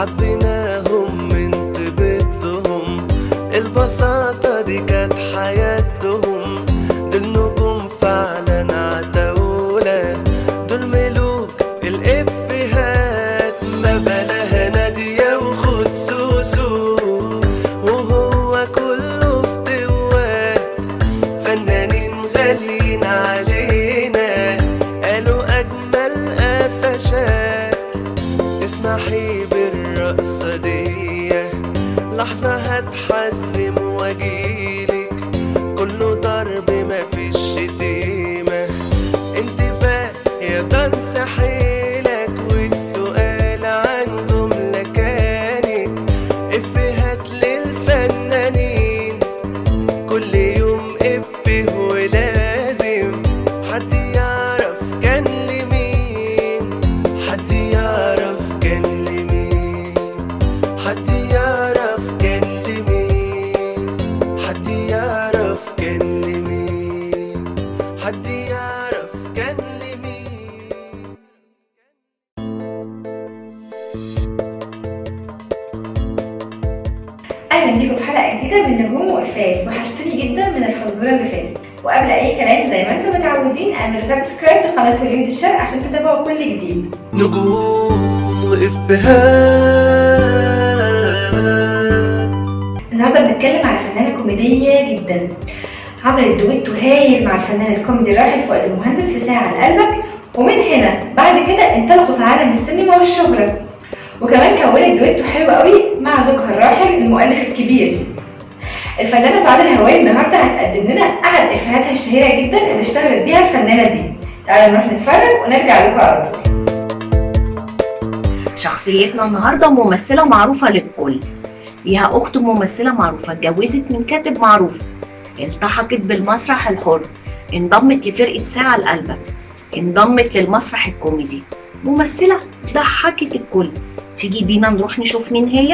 حبيناهم من طيبتهم البساطة دي كانت حياتهم دول نجوم فعلا عتاولة دول ملوك الإفيهات ما بلاها نادية وخد سوسو وهو كله فتوات فنانين غاليين علينا قالوا أجمل قفشات تسمحي بالرقصة دي لحظة هتحزم واجيلك كله ضرب مفيش شتيمة انتباه يا دانس حيلك والسؤال عن جملة كانت افيهات للفنانين كل يوم افيه ولازم حد يعرف كان لمين حد يعرف كان لمين حد يعرف كان لمين حد يعرف كان لمين حد يعرف كان لمين اهلا بيكم في حلقه جديده من نجوم وافات وحشتوني جدا من الفزوره اللي فاتت وقبل اي كلام زي ما انتم متعودين اعملوا سبسكرايب لقناه هوليود الشرق عشان تتابعوا كل جديد نجوم وإفيهات النهارده بنتكلم على فنانه كوميديه جدا عملت دويتو هايل مع الفنان الكوميدي الراحل فؤاد المهندس في ساعه لقلبك ومن هنا بعد كده انطلقوا في عالم السينما والشهره وكمان كونت دويتو حلو قوي مع زوجها الراحل المؤلف الكبير الفنانه سعاد الهواري النهارده هتقدم لنا احد افيهاتها الشهيره جدا اللي اشتهرت بيها الفنانه دي تعالوا نروح نتفرج ونرجع لكم على طول شخصيتنا النهارده ممثلة معروفة للكل ليها أخت ممثلة معروفة اتجوزت من كاتب معروف التحقت بالمسرح الحر انضمت لفرقة ساعة لقلبك انضمت للمسرح الكوميدي ممثلة ضحكت الكل تيجي بينا نروح نشوف مين هي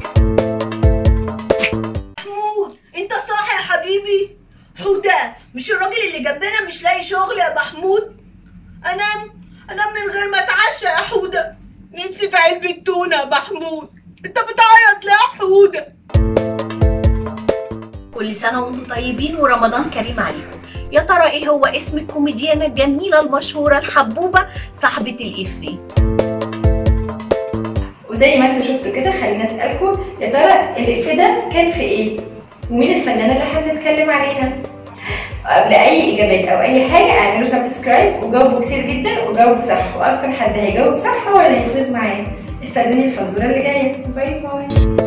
محمود انت صاحي يا حبيبي حودة مش الراجل اللي جنبنا مش لاقي شغل يا محمود انام انام من غير ما اتعشى يا حودة نفسي في علبة تونة يا محمود انت بتعيط ليه يا حودة كل سنة وانتم طيبين ورمضان كريم عليكم يا ترى ايه هو اسم الكوميديانة الجميلة المشهورة الحبوبة صاحبة الإفيه وزي ما انتوا شفتوا كده خليني اسالكم يا ترى الافيه ده كان في ايه ومين الفنانه اللي احنا بنتكلم عليها قبل اي اجابات او اي حاجه اعملوا سبسكرايب وجاوبوا كتير جدا وجاوبوا صح واكتر حد هيجاوب صح هو اللي هيفوز معايا استنوني الفزوره اللي جايه باي باي